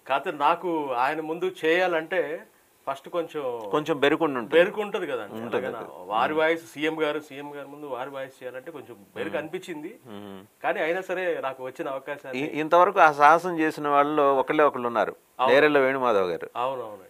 కాకపోతే నాకు ఆయన ముందు చేయాలంటే ఫస్ట్ కొంచెం కొంచెం బెరుకుండి ఉంటుంది బెరుకు ఉంటుంది కదండి అలాగనా వారి వాయిస్ సీఎం గారు సీఎం గారి ముందు వారి వాయిస్ చేయాలంటే కొంచెం బెరుకు అనిపించింది కానీ అయినా సరే నాకు వచ్చిన అవకాశాన్ని ఇ- ఇంతవరకు ఆ సాహసం చేసిన వాళ్ళలో ఒకళ్ళే ఒకళ్ళు ఉన్నారు నేరెళ్ళ వేణుమాధవ్ గారు అవునవును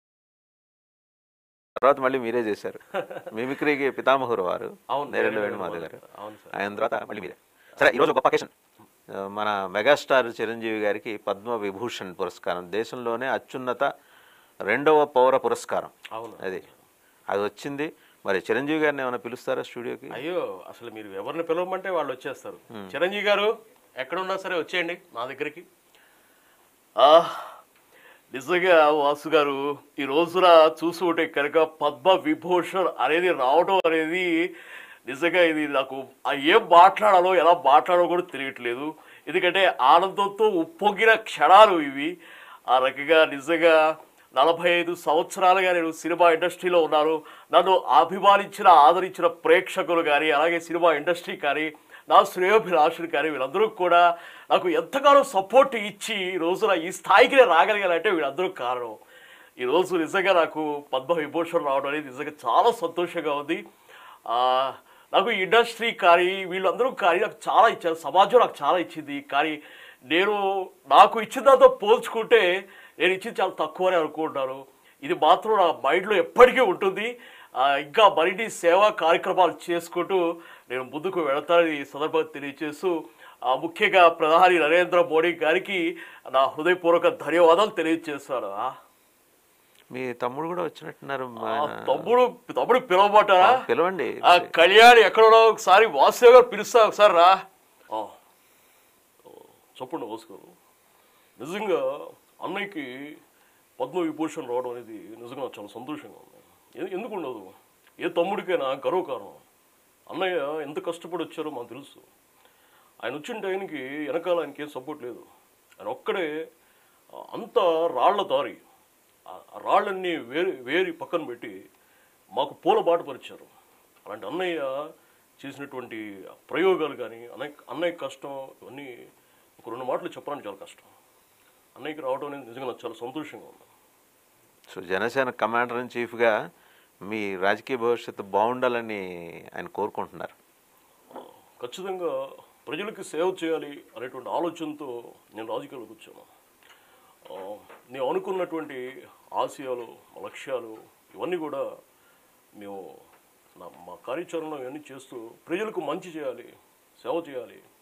తర్వాత మళ్ళీ మీరే చేశారు మిమిక్రీకి పితామహురు వారు అవును నేరెళ్ళ వేణుమాధవ్ గారు అవును సార్ ఆయన తర్వాత మళ్ళీ మీరే సరే ఈరోజు గొప్ప అకేషన్ మన మెగాస్టార్ చిరంజీవి గారికి పద్మ విభూషణ్ పురస్కారం దేశంలోనే అత్యున్నత రెండవ పౌర పురస్కారం అవును అది అది వచ్చింది మరి చిరంజీవి గారిని ఏమైనా పిలుస్తారా స్టూడియోకి అయ్యో అసలు మీరు ఎవరిని పిలవమంటే వాళ్ళు వచ్చేస్తారు చిరంజీవి గారు ఎక్కడున్నా సరే వచ్చేయండి మా దగ్గరికి ఆ, నిజంగా వాసు గారు ఈ రోజున చూసుకుంటే కనుక పద్మ విభూషణ్ అనేది రావడం అనేది నిజంగా ఇది నాకు ఆ ఏం మాట్లాడాలో ఎలా మాట్లాడాలో కూడా తెలియట్లేదు ఎందుకంటే ఆనందంతో ఉప్పొంగిన క్షణాలు ఇవి ఆ రకంగా నిజంగా నలభై ఐదు సంవత్సరాలుగా నేను సినిమా ఇండస్ట్రీలో ఉన్నాను నన్ను అభిమానించిన ఆదరించిన ప్రేక్షకులు కానీ అలాగే సినిమా ఇండస్ట్రీ కానీ నా శ్రేయోభిలాషులు కానీ వీళ్ళందరూ కూడా నాకు ఎంతగానో సపోర్ట్ ఇచ్చి ఈ రోజున ఈ స్థాయికి నేను రాగలిగానంటే వీళ్ళందరూ కారణం ఈ రోజు నిజంగా నాకు పద్మ విభూషణ్ రావడం అనేది నిజంగా చాలా సంతోషంగా ఉంది ఆ, నాకు ఈ ఇండస్ట్రీ కానీ వీళ్ళందరూ కానీ నాకు చాలా ఇచ్చారు సమాజం నాకు చాలా ఇచ్చింది కానీ నేను నాకు ఇచ్చిన దాంతో పోల్చుకుంటే నేను ఇచ్చింది చాలా తక్కువనే అనుకుంటున్నాను ఇది మాత్రం నా మైండ్లో ఎప్పటికీ ఉంటుంది ఆ, ఇంకా మరిన్ని సేవా కార్యక్రమాలు చేసుకుంటూ నేను ముందుకు వెళతానని ఈ సందర్భంగా తెలియజేస్తూ ఆ, ముఖ్యంగా ప్రధాని నరేంద్ర మోడీ గారికి నా హృదయపూర్వక ధన్యవాదాలు తెలియజేస్తాను ఆ, మీ తమ్ముడు కూడా వచ్చినట్టున్నారు ఆ, ఆయన- తమ్ముడు తమ్ముడు పిలవమంటారా పిలవండి ఆ కళ్యాణ్ ఎక్కడో ఒకసారి వాసుదేవ్ గారు పిలుస్తా ఒకసారి రా ఆ. ఓ, చెప్పండి వాసు గారు నిజంగా అన్నయ్యకి పద్మ విభూషణ్ రావడం అనేది నిజంగా నాకు చాలా సంతోషంగా ఉంది ఎ- ఎందుకు ఉండదు ఏ తమ్ముడికైనా గర్వకారణం అన్నయ్య ఎంత కష్టపడి వచ్చారో మాకు తెలుసు ఆయన వచ్చిన టైంకి వెనకాల ఆయనకి ఏం సపోర్ట్ లేదు ఆయన ఒక్కడే ఆ, అంత రాళ్ల దారి ఆ ఆ రాళ్ళన్నీ వేరి వేరి పక్కన పెట్టి మాకు పూల బాట పరిచారు అలాంటి అన్నయ్య చేసినటువంటి ప్రయోగాలు కానీ అన్నయ్య అన్నయ్య కష్టం ఇవన్నీ ఒక రెండు మాటలు చెప్పడానికి చాలా కష్టం అన్నయ్యకి రావడం అనేది నిజంగా నాకు చాలా సంతోషంగా ఉంది సో జనసేన కమాండర్ ఇన్ చీఫ్గా మీ రాజకీయ భవిష్యత్తు బాగుండాలని ఆయన కోరుకుంటున్నారు ఖచ్చితంగా ప్రజలకి సేవ చేయాలి అనేటువంటి ఆలోచనతో నేను రాజకీయాలకు వచ్చాను ఆ, నేను అనుకున్నటువంటి ఆశయాలు మా లక్ష్యాలు ఇవన్నీ కూడా మేము నా మా కార్యాచరణలో ఇవన్నీ చేస్తూ ప్రజలకు మంచి చేయాలి సేవ చేయాలి